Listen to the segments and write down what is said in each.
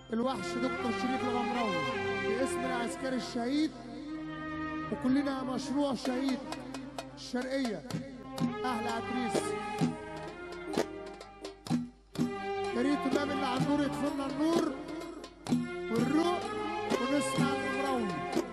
الوحش دكتور شريف الغمراوي باسم العسكري الشهيد وكلنا مشروع شهيد الشرقية أهل عتريس يا ريت الباب اللي على النور يطفلنا النور والروق ونسمع الغمراوي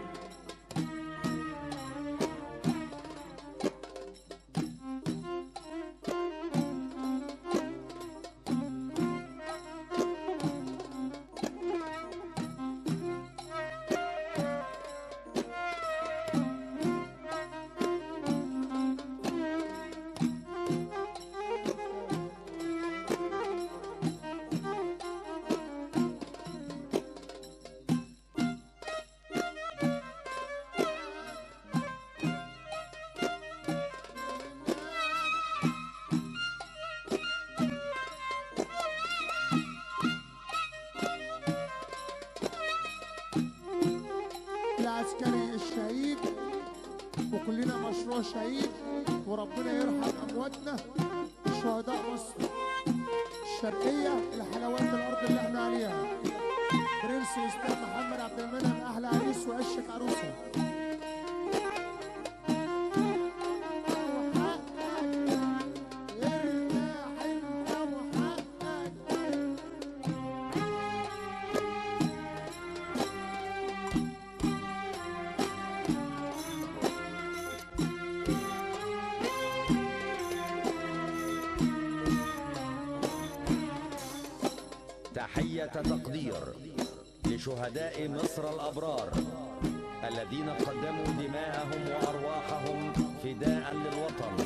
العسكري الشهيد وكلنا مشروع شهيد وربنا يرحم امواتنا شهداء مصر الشرقيه الحلوات الارض اللي احنا عليها برنس الاستاذ محمد عبد المنعم احلى عريس وعشك عروسه ارتاح انت وحقك تحية تقدير لشهداء مصر الأبرار الذين قدموا دماءهم وأرواحهم فداء للوطن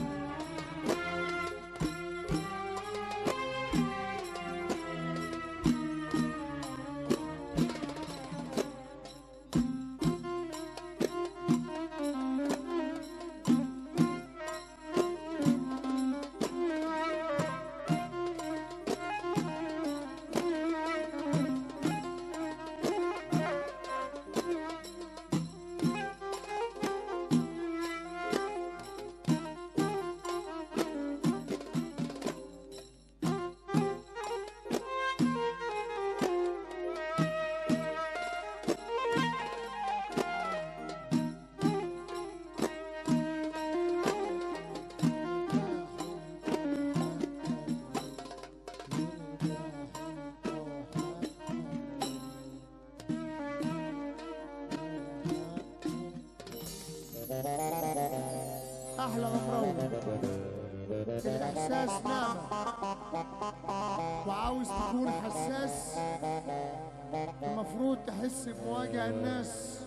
احلى غمراوي الاحساس نعمه وعاوز تكون حساس المفروض تحس بمواجع الناس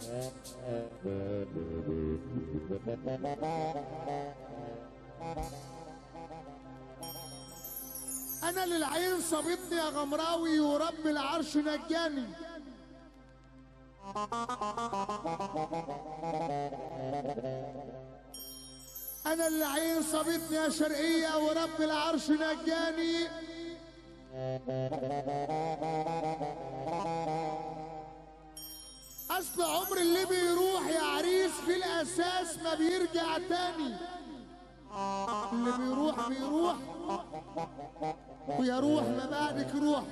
انا للعين صابتني يا غمراوي ورب العرش نجاني انا اللي عين صابتني يا شرقية ورب العرش نجاني اصل عمر اللي بيروح يا عريس في الاساس ما بيرجع تاني اللي بيروح بيروح ويروح ما بعدك روح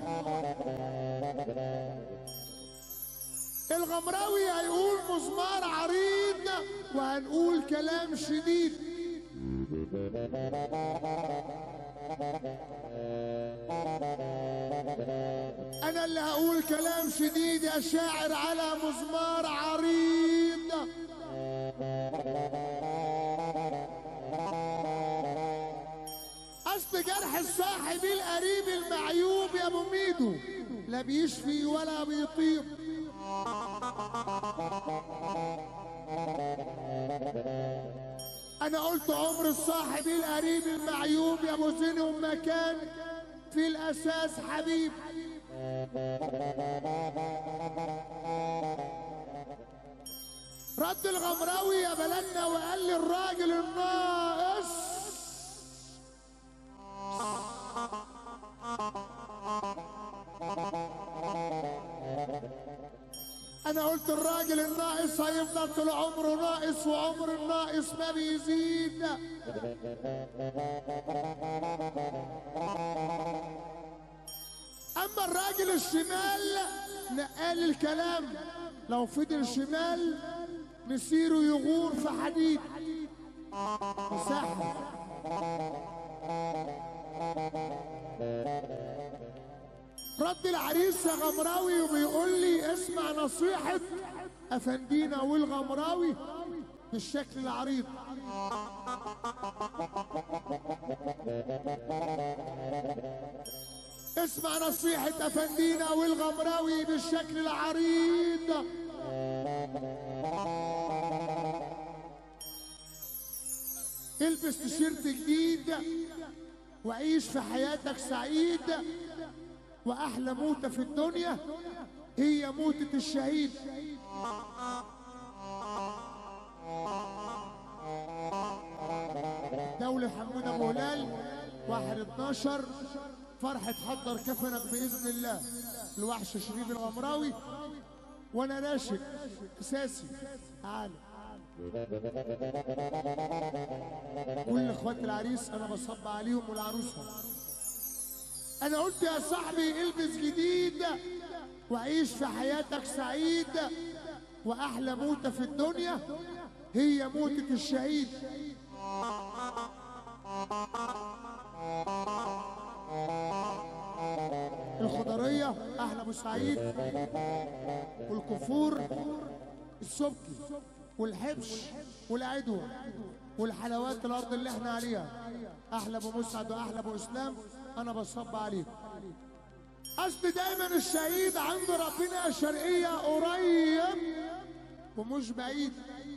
الغمراوي هيقول مزمار عريض وهنقول كلام شديد انا اللي هقول كلام شديد يا شاعر على مزمار عريض اصل جرح الصاحب القريب المعيوب يا ابو ميدو لا بيشفي ولا بيطيب انا قلت عمر الصاحب القريب المعيوب يا ابو زين مكان في الاساس حبيب رد الغمراوي يا بلدنا وقال لي الراجل الناقص انا قلت الراجل الناقص هيفضل طول عمره ناقص وعمر الناقص ما بيزيد اما الراجل الشمال نقال الكلام لو فضل شمال مسيره يغور في حديد مساحة رد العريس يا غمراوي وبيقول لي اسمع نصيحة افندينا والغمراوي بالشكل العريض اسمع نصيحة افندينا والغمراوي بالشكل العريض البس تيشيرت جديد وعيش في حياتك سعيد واحلى موتة في الدنيا هي موتة الشهيد دولة حمود ابو هلال واحد 12 فرحة حضر كفنك بإذن الله الوحش شريف الغمراوي وأنا راشد أساسي تعالى كل اخوات العريس انا بصب عليهم والعروسه انا قلت يا صاحبي البس جديد وعيش في حياتك سعيد واحلى موتة في الدنيا هي موتة الشهيد الخضرية احلى ابو سعيد والكفور السبكي والحبش والعدوى والحلوات الارض اللي احنا عليها احلى ابو مسعد واحلى ابو اسلام انا بصب عليك اصل دايما الشهيد عند ربنا الشرقية قريب ومش بعيد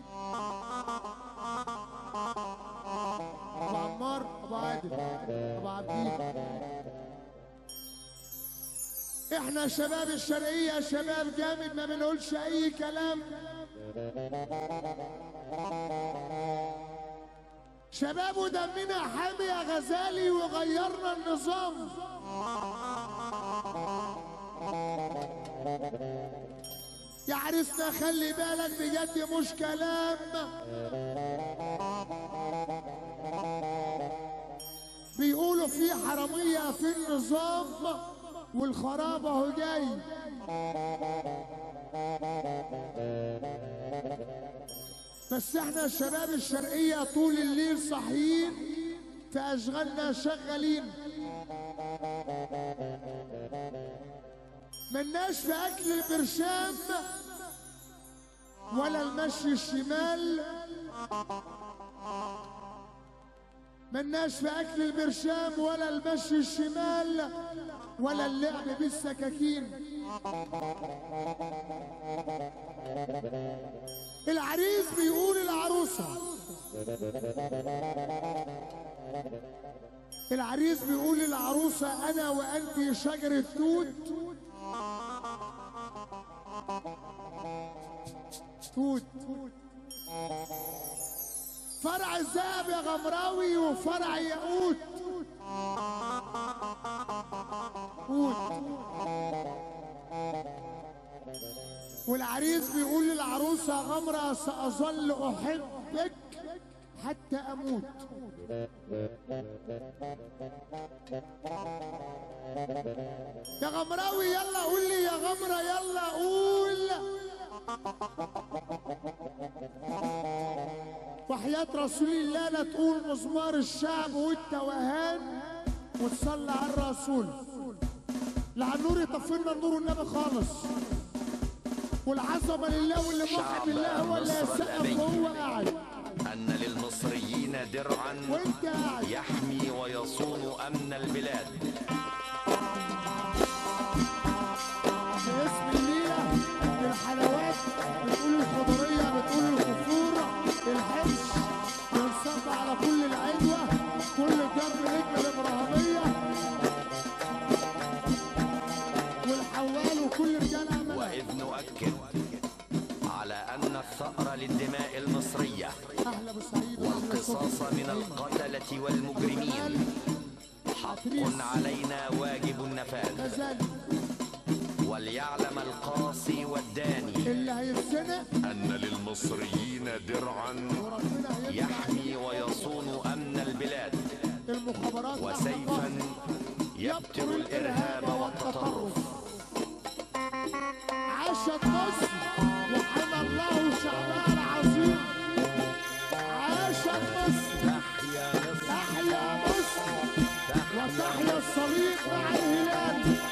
ابو عمار ابو عادل ابو عبدين احنا شباب الشرقية شباب جامد ما بنقولش اي كلام شباب ودمنا حامي يا غزالي وغيرنا النظام يا عرسنا خلي بالك بجد مش كلام بيقولوا في حرامية في النظام والخراب اهو جاي بس احنا شباب الشرقية طول الليل صاحيين في اشغالنا شغالين ملناش في اكل البرشام ولا المشي الشمال ملناش في اكل البرشام ولا المشي الشمال ولا اللعب بالسكاكين العريس بيقول العروسة العريس بيقول للعروسة أنا وأنت شجرة توت توت فرع الذهب يا غمراوي وفرع ياقوت توت والعريس بيقول للعروسة غمرة سأظل أحبك حتى أموت يا غمراوي يلا قول لي يا غمرة يلا قول وحياة رسول الله لا تقول مزمار الشعب والتوهان وتصلي على الرسول لا النور يطفي لنا النور والنبي خالص والعظمه لله واللي موحد شعب بالله هو اللي مصر يسقف الأبي. وهو قاعد أن للمصريين درعا وانت قاعد يحمي ويصون أمن البلاد باسم الليله الحلوات بتقول الخضريه بتقول الكفور الحبش بنصب على كل العدوه كل جر رجل الابراهيميه والحوال وكل رجال عملها وإذ نؤكد على أن الثأر للدماء المصرية اهلا ابو سعيد وأهلا والقصاص صبحي. من القتلة والمجرمين حق علينا واجب النفاذ كذلك وليعلم القاصي والداني اللي هيتزنق أن للمصريين درعا وربنا هيفتح يحمي ويصون أمن البلاد المخابرات وسيفا يبتر الإرهاب والتطرف عاشت مصر وحمى الله شعبها العظيم عاشت مصر تحيا مصر تحيا مصر وتحيا الصليب مع الهلال